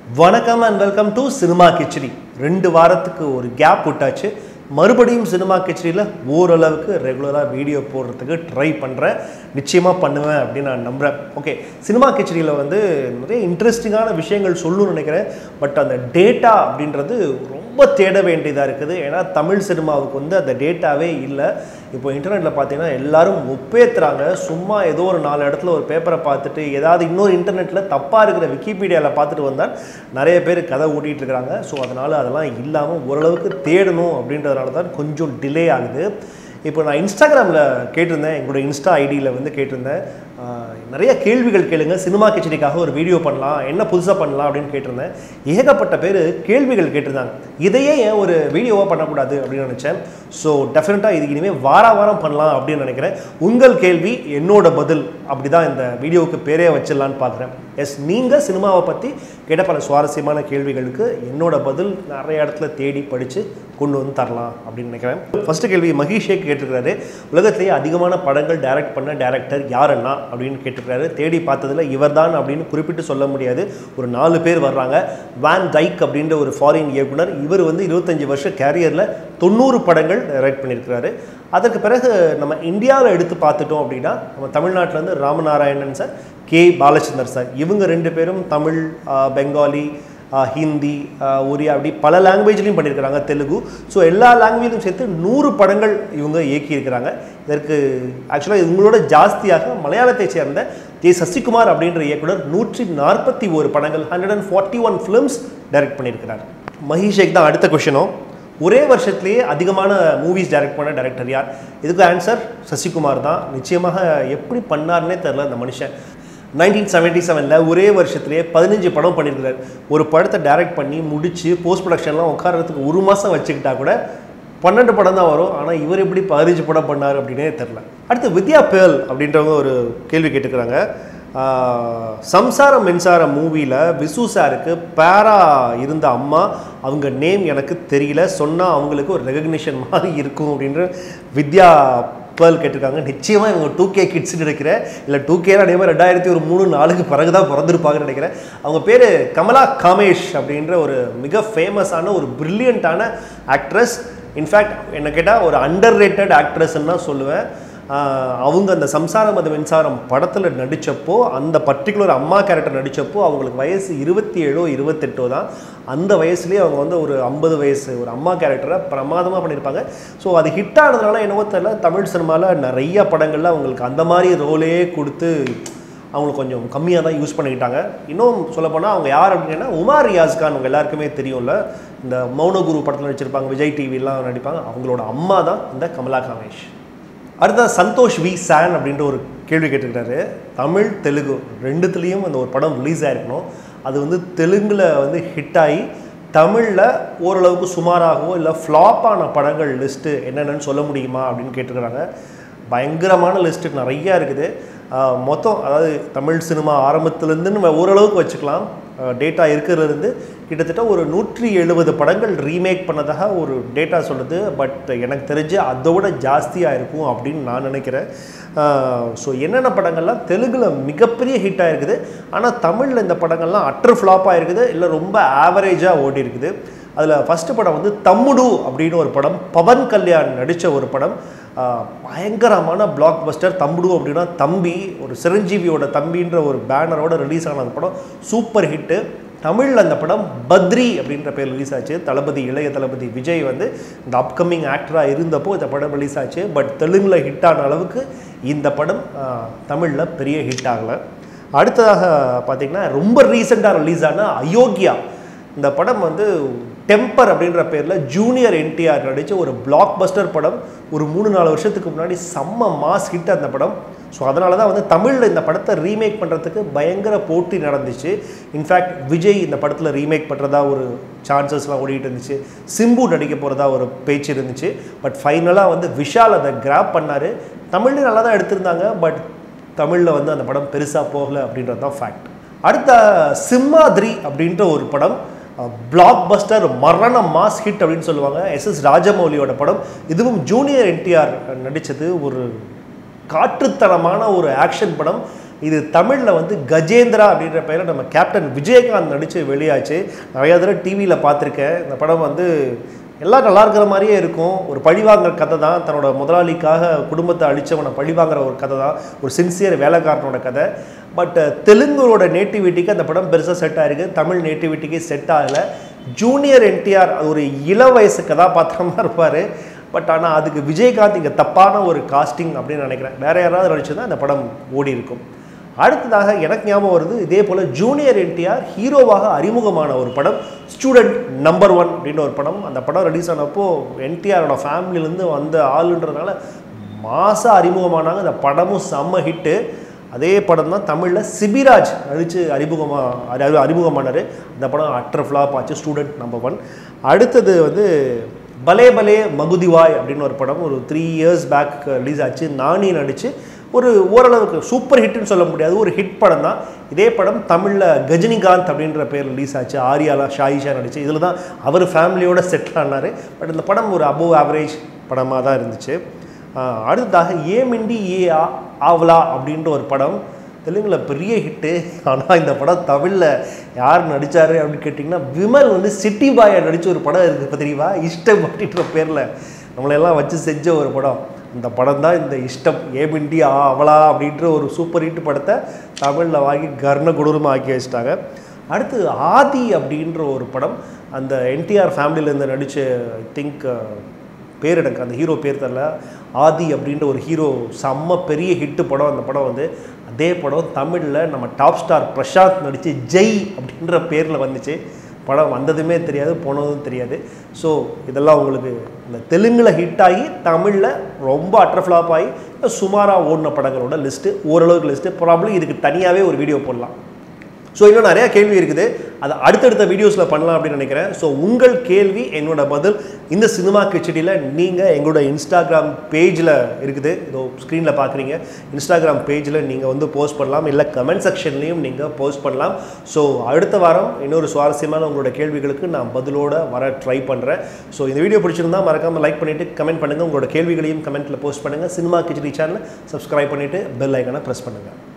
வணக்கம் and welcome to cinema khichdi ரெண்டு வாரத்துக்கு ஒரு கேப் விட்டாச்சு மறுபடியும் சினிமா கிச்சடியில் ஓரளவுக்கு ரெகுலராக வீடியோ போடுறதுக்கு ட்ரை பண்ணுறேன் நிச்சயமாக பண்ணுவேன் அப்படின்னு நான் நம்புகிறேன் ஓகே சினிமா கிச்சடியில் வந்து நிறைய இன்ட்ரெஸ்டிங்கான விஷயங்கள் சொல்லணும்னு நினைக்கிறேன் பட் அந்த டேட்டா அப்படின்றது ரொம்ப தேட வேண்டியதாக இருக்குது ஏன்னா தமிழ் சினிமாவுக்கு வந்து அந்த டேட்டாவே இல்லை இப்போ இன்டர்நெட்டில் பார்த்தீங்கன்னா எல்லாரும் ஒப்பேத்துறாங்க சும்மா ஏதோ ஒரு நாலு இடத்துல ஒரு பேப்பரை பார்த்துட்டு ஏதாவது இன்னொரு இன்டர்நெட்டில் தப்பாக இருக்கிற விக்கிபீடியாவில் பார்த்துட்டு வந்தால் நிறைய பேர் கதை ஓட்டிகிட்டு இருக்கிறாங்க ஸோ அதனால் அதெல்லாம் இல்லாமல் ஓரளவுக்கு தேடணும் அப்படின்றதுனால தான் கொஞ்சம் டிலே ஆகுது இப்போ நான் இன்ஸ்டாகிராமில் கேட்டிருந்தேன் எங்களோட இன்ஸ்டா ஐடியில் வந்து கேட்டிருந்தேன் ஆஹ், நிறைய கேள்விகள் கேளுங்க சினிமா கிச்சடிக்காக ஒரு வீடியோ பண்ணலாம் என்ன புதுசாக பண்ணலாம் அப்படின்னு கேட்டிருந்தேன் ஏகப்பட்ட பேர் கேள்விகள் கேட்டிருந்தாங்க இதையே ஏன் ஒரு வீடியோவாக பண்ணக்கூடாது அப்படின்னு நினச்சேன் ஸோ டெஃபினட்டாக இது இனிமேல் வார வாரம் பண்ணலாம் அப்படின்னு நினைக்கிறேன் உங்கள் கேள்வி என்னோட பதில் அப்படி தான் இந்த வீடியோவுக்கு பேரே வச்சிடலான்னு பார்க்குறேன் எஸ் நீங்கள் சினிமாவை பற்றி கேட்ட பல சுவாரஸ்யமான கேள்விகளுக்கு என்னோட பதில் நிறைய இடத்துல தேடி படித்து கொண்டு வந்து தரலாம் அப்படின்னு நினைக்கிறேன் ஃபர்ஸ்ட் கேள்வி மகேஷே கேட்டிருக்கிறாரு உலகத்திலேயே அதிகமான படங்கள் டைரக்ட் பண்ண டேரக்டர் யாருன்னா அப்படின்னு கேட்டிருக்கிறாரு தேடி பார்த்ததுல இவர்தான் அப்படின்னு குறிப்பிட்டு சொல்ல முடியாது ஒரு நாலு பேர் வர்றாங்க வேன் டைக் அப்படின்ற ஒரு ஃபாரின் இயக்குனர் இவர் வந்து இருபத்தஞ்சு வருஷ கேரியரில் தொண்ணூறு படங்கள் டைரக்ட் பண்ணியிருக்கிறாரு அதற்கு பிறகு நம்ம இந்தியாவில் எடுத்து பார்த்துட்டோம் அப்படின்னா நம்ம தமிழ்நாட்டில் வந்து Ramanarayanan sir K Balachander sir இவங்க ரெண்டு பேரும் தமிழ் ஆஹ், பெங்காலி ஆஹ், ஹிந்தி ஆஹ், ஒரியா அப்படி பல லாங்குவேஜ்லையும் பண்ணியிருக்கிறாங்க தெலுங்கு ஸோ எல்லா லாங்குவேஜும் சேர்த்து நூறு படங்கள் இவங்க இயக்கியிருக்கிறாங்க இதற்கு ஆக்சுவலாக இவங்களோட ஜாஸ்தியாக மலையாளத்தை சேர்ந்த ஜே சசிகுமார் அப்படின்ற இயக்குனர் நூற்றி நாற்பத்தி ஒரு படங்கள் hundred and forty one films direct பண்ணியிருக்கிறார் மஹிஷேக் தான் அடுத்த கொஷனும் ஒரே வருஷத்துலேயே அதிகமான மூவிஸ் டைரக்ட் பண்ண டைரக்டர் யார் இதுக்கு ஆன்சர் சசிகுமார் தான் நிச்சயமாக எப்படி பண்ணார்னே தெரில அந்த மனுஷன் நைன்டீன் செவன்ட்டி செவனில் ஒரே வருஷத்துலேயே பதினஞ்சு படம் பண்ணியிருக்காரு ஒரு படத்தை டைரக்ட் பண்ணி முடித்து போஸ்ட் ப்ரொடக்ஷன்லாம் உட்கார்றதுக்கு ஒரு மாதம் வச்சுக்கிட்டா கூட பன்னெண்டு படம் தான் வரும் ஆனால் இவர் எப்படி பதினஞ்சு படம் பண்ணார் அப்படின்னே தெரில அடுத்து வித்யா பேர்ல் அப்படின்றவங்க ஒரு கேள்வி கேட்டுக்கிறாங்க ஆஹ், சம்சாரம் மின்சாரம் மூவியில் விசு சாருக்கு பேரா இருந்த அம்மா அவங்க நேம் எனக்கு தெரியல சொன்னால் அவங்களுக்கு ஒரு ரெகக்னிஷன் மாதிரி இருக்கும் அப்படின்ற வித்யா பேர்ல் கேட்டிருக்காங்க நிச்சயமாக இவங்க டூ கே கிட்ஸ்னு நினைக்கிறேன் இல்லை டூ கேலாம் அதே மாதிரி ரெண்டாயிரத்தி ஒரு மூணு நாலுக்கு பிறகு தான் பிறந்திருப்பாங்கன்னு நினைக்கிறேன் அவங்க பேர் கமலா காமேஷ் அப்படின்ற ஒரு மிக ஃபேமஸான ஒரு பிரில்லியண்ட்டான ஆக்ட்ரஸ் இன்ஃபேக்ட் என்ன கேட்டால் ஒரு அண்டர் ரேட்டட் ஆக்ட்ரஸ்ன்னு தான் சொல்லுவேன் ஆஹ் அவங்க அந்த சம்சாரம் அது மின்சாரம் படத்தில் நடித்தப்போ அந்த பர்டிகுலர் அம்மா கேரக்டர் நடித்தப்போ அவங்களுக்கு வயசு இருபத்தி ஏழோ இருபத்தெட்டோ தான் அந்த வயசுலேயே அவங்க வந்து ஒரு ஐம்பது வயசு ஒரு அம்மா கேரக்டரை பிரமாதமாக பண்ணியிருப்பாங்க ஸோ அது ஹிட் ஆனதுனால என்னவோ தெரியல தமிழ் சினிமாவில் நிறைய படங்களில் அவங்களுக்கு அந்த மாதிரி ரோலே கொடுத்து அவங்களுக்கு கொஞ்சம் கம்மியாக தான் யூஸ் பண்ணிக்கிட்டாங்க இன்னும் சொல்லப்போனால் அவங்க யார் அப்படின்னா உமார் ரியாஸ் கான் அவங்க எல்லாருக்குமே தெரியும்ல இந்த மௌனகுரு படத்தில் நடிச்சிருப்பாங்க விஜய் டிவிலாம் நடிப்பாங்க அவங்களோட அம்மா தான் இந்த கமலா காமேஷ் அடுத்தது சந்தோஷ் வி சான் அப்படின்ற ஒரு கேள்வி கேட்டிருக்காரு தமிழ் தெலுங்கு ரெண்டுத்துலேயும் அந்த ஒரு படம் ரிலீஸ் ஆயிருக்கணும் அது வந்து தெலுங்கில் வந்து ஹிட் ஆகி தமிழில் ஓரளவுக்கு சுமாராகவோ இல்லை ஃப்ளாப்பான படங்கள் லிஸ்ட்டு என்னென்னு சொல்ல முடியுமா அப்படின்னு கேட்டிருக்கிறாங்க பயங்கரமான லிஸ்ட்டு நிறையா இருக்குது ஆஹ் மொத்தம் அதாவது தமிழ் சினிமா ஆரம்பத்துலேருந்து நம்ம ஓரளவுக்கு வச்சுக்கலாம் டேட்டா இருக்கிறதுலேருந்து கிட்டத்தட்ட ஒரு நூற்றி எழுபது படங்கள் ரீமேக் பண்ணதாக ஒரு டேட்டா சொல்லுது பட் எனக்கு தெரிஞ்சு அதோட ஜாஸ்தியாக இருக்கும் அப்படின்னு நான் நினைக்கிறேன் ஸோ என்னென்ன படங்கள்லாம் தெலுங்கில் மிகப்பெரிய ஹிட் ஆயிருக்குது ஆனால் தமிழில் இந்த படங்கள்லாம் அட்டர் ஃப்ளாப்பாக இருக்குது இல்லை ரொம்ப ஆவரேஜாக ஓடி இருக்குது அதில் ஃபஸ்ட்டு படம் வந்து தம்முடு அப்படின்னு ஒரு படம் பவன் கல்யாண் நடித்த ஒரு படம் ஆஹ் பயங்கரமான பிளாக் பஸ்டர் தம்புடு அப்படின்னா தம்பி ஒரு சிரஞ்சீவியோட தம்பின்ற ஒரு பேனரோட ரிலீஸ் ஆன அந்த படம் சூப்பர் ஹிட்டு தமிழில் அந்த படம் பத்ரி அப்படின்ற பேர் ரிலீஸ் ஆச்சு தளபதி இளைய தளபதி விஜய் வந்து இந்த அப்கமிங் ஆக்டராக இருந்தப்போ இந்த படம் ரிலீஸ் ஆச்சு பட் தெலுங்கில் ஹிட் ஆன அளவுக்கு இந்த படம் தமிழில் பெரிய ஹிட் ஆகலை அடுத்ததாக பார்த்தீங்கன்னா ரொம்ப ரீசெண்டாக ரிலீஸ் ஆன அயோக்கியா இந்த படம் வந்து டெம்பர் அப்படின்ற பேரில் ஜூனியர் என்டிஆர் நடித்த ஒரு பிளாக் பஸ்டர் படம் ஒரு மூணு நாலு வருஷத்துக்கு முன்னாடி செம்ம மாஸ் ஹிட் அந்த படம் ஸோ அதனால தான் வந்து தமிழில் இந்த படத்தை ரீமேக் பண்ணுறதுக்கு பயங்கர போட்டி நடந்துச்சு இன்ஃபேக்ட் விஜய் இந்த படத்தில் ரீமேக் பண்ணுறதா ஒரு சான்சஸ்லாம் ஓடிட்டு இருந்துச்சு சிம்பு நடிக்க போகிறதா ஒரு பேச்சு இருந்துச்சு பட் ஃபைனலாக வந்து விஷால் அதை கிராப் பண்ணார் தமிழ்லையும் நல்லா தான் எடுத்திருந்தாங்க பட் தமிழில் வந்து அந்த படம் பெருசாக போகலை அப்படின்றது தான் ஃபேக்ட் அடுத்த சிம்மாதிரி அப்படின்ற ஒரு படம் பிளாக் பஸ்டர் மரண மாஸ் ஹிட் அப்படின்னு சொல்லுவாங்க எஸ் எஸ் ராஜமௌலியோட படம் இதுவும் ஜூனியர் என்டிஆர் நடித்தது ஒரு காற்றுத்தனமான ஒரு ஆக்ஷன் படம் இது தமிழில் வந்து கஜேந்திரா அப்படின்ற பெயரில் நம்ம கேப்டன் விஜயகாந்த் நடித்து வெளியாச்சு நிறையா தடவை டிவியில் பார்த்துருக்கேன் இந்த படம் வந்து எல்லாம் நல்லா இருக்கிற மாதிரியே இருக்கும் ஒரு பழிவாங்குற கதை தான் தன்னோட முதலாளிக்காக குடும்பத்தை அழிச்சவனை பழிவாங்குற ஒரு கதை தான் ஒரு சின்சியர் வேலைக்காரனோட கதை பட் தெலுங்கோட நேட்டிவிட்டிக்கு அந்த படம் பெருசாக செட் ஆயிருக்கு தமிழ் நேட்டிவிட்டிக்கு செட் ஆகலை ஜூனியர் என்டிஆர் அது ஒரு இள வயசு கதாபாத்திரமாக இருப்பார் பட் ஆனால் அதுக்கு விஜயகாந்த் இங்கே தப்பான ஒரு காஸ்டிங் அப்படின்னு நினைக்கிறேன் வேற யாராவது நடிச்சிருந்தா அந்த படம் ஓடி இருக்கும் அடுத்ததாக எனக்கு ஞாபகம் வருது இதே போல் ஜூனியர் என்டிஆர் ஹீரோவாக அறிமுகமான ஒரு படம் ஸ்டூடெண்ட் நம்பர் ஒன் அப்படின்னு ஒரு படம் அந்த படம் ரிலீஸ் ஆனப்போ என்டிஆரோட ஃபேமிலியிலேருந்து வந்த ஆளுன்றதுனால மாதம் அறிமுகமானாங்க அந்த படமும் செம்ம ஹிட்டு அதே படம் தான் தமிழில் சிபிராஜ் நடித்து அறிமுகமாக அறிமுகமானார் அந்த படம் அட்ர ஃப்ளாப் ஆச்சு ஸ்டூடெண்ட் நம்பர் ஒன் அடுத்தது வந்து பலே பலே மகுதிவாய் அப்படின்னு ஒரு படம் ஒரு த்ரீ இயர்ஸ் பேக் ரிலீஸ் ஆச்சு நானி நடித்து ஒரு ஓரளவுக்கு சூப்பர் ஹிட்னு சொல்ல முடியாது ஒரு ஹிட் படம் தான் இதே படம் தமிழில் கஜினிகாந்த் அப்படின்ற பேர் ரிலீஸ் ஆச்சு ஆரியாலா ஷாயிஷா நடிச்சு இதில் தான் அவர் ஃபேமிலியோட செட்டில் ஆனார் பட் இந்த படம் ஒரு அபோவ் ஆவரேஜ் படமாக தான் இருந்துச்சு ஆஹ் அடுத்ததாக ஏ மிண்டி ஏ ஆ ஆவலா அப்படின்ற ஒரு படம் தெலுங்கில் பெரிய ஹிட்டு ஆனால் இந்த படம் தமிழில் யார் நடித்தார் அப்படின்னு கேட்டிங்கன்னா விமல் வந்து சிட்டி பாயை நடித்த ஒரு படம் இருக்குது இப்போ தெரியுமா இஷ்டம் அப்படின்ற பேரில் நம்மளையெல்லாம் வச்சு செஞ்ச ஒரு படம் இந்த படம் தான் இந்த இஷ்டம் ஏபிண்டி ஆ அவளா அப்படின்ற ஒரு சூப்பர் ஹிட் படத்தை தமிழில் வாங்கி கர்ண கொடூரமாக ஆக்கி வச்சிட்டாங்க அடுத்து ஆதி அப்படின்ற ஒரு படம் அந்த என்டிஆர் ஃபேமிலியிலேருந்து நடித்த ஐ திங்க் பேர் எனக்கு அந்த ஹீரோ பேர் தெரில ஆதி அப்படின்ற ஒரு ஹீரோ செம்ம பெரிய ஹிட்டு படம் அந்த படம் வந்து அதே படம் தமிழில் நம்ம டாப் ஸ்டார் பிரசாந்த் நடித்து ஜெய் அப்படின்ற பேரில் வந்துச்சு படம் வந்ததுமே தெரியாது போனதும் தெரியாது ஸோ இதெல்லாம் உங்களுக்கு இந்த தெலுங்கில் ஹிட் ஆகி தமிழில் ரொம்ப அட்ரஃப்ளாப் ஆகி சுமாராக ஓடின படங்களோட லிஸ்ட்டு ஓரளவுக்கு லிஸ்ட்டு ப்ராப்ளம் இதுக்கு தனியாகவே ஒரு வீடியோ போடலாம் ஸோ இன்னும் நிறையா கேள்வி இருக்குது அதை அடுத்தடுத்த வீடியோஸில் பண்ணலாம் அப்படின்னு நினைக்கிறேன் ஸோ உங்கள் கேள்வி என்னோட பதில் இந்த சினிமா கிச்சடியில் நீங்கள் எங்களோட இன்ஸ்டாகிராம் பேஜில் இருக்குது இதோ ஸ்க்ரீனில் பார்க்குறீங்க இன்ஸ்டாகிராம் பேஜில் நீங்கள் வந்து போஸ்ட் பண்ணலாம் இல்லை கமெண்ட் செக்ஷன்லேயும் நீங்கள் போஸ்ட் பண்ணலாம் ஸோ அடுத்த வாரம் இன்னொரு சுவாரஸ்யமான உங்களோட கேள்விகளுக்கு நான் பதிலோட வர ட்ரை பண்ணுறேன் ஸோ இந்த வீடியோ பிடிச்சிருந்தா மறக்காமல் லைக் பண்ணிவிட்டு கமெண்ட் பண்ணுங்கள் உங்களோட கேள்விகளையும் கமெண்ட்டில் போஸ்ட் பண்ணுங்கள் சினிமா கிச்சடி சேனலை சப்ஸ்கிரைப் பண்ணிவிட்டு பெல் ஐக்கனை ப்ரெஸ் பண்ணுங்கள்